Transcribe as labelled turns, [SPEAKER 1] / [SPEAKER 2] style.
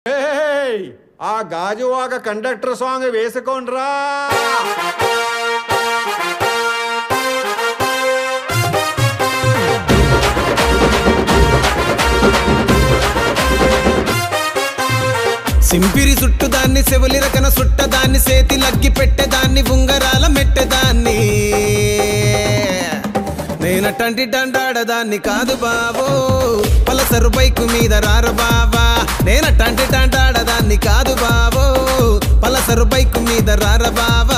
[SPEAKER 1] ఏయ్! ఆ Gajuwaka conductor song వేసుకోండ్రా
[SPEAKER 2] సింపిరి చుట్టుదాన్ని సెవులి రకన సుట్టదాన్ని సేతి లగ్గి పెట్టేదాన్ని ఉంగరాల మెట్టెదాన్ని నేనటంటి డండాడదాన్ని కాదు బావో పలసరు బైకు మీద రార బావా నేనటంటి డండాడదాన్ని కాదు బావో పలసరు బైకు మీద రార బావా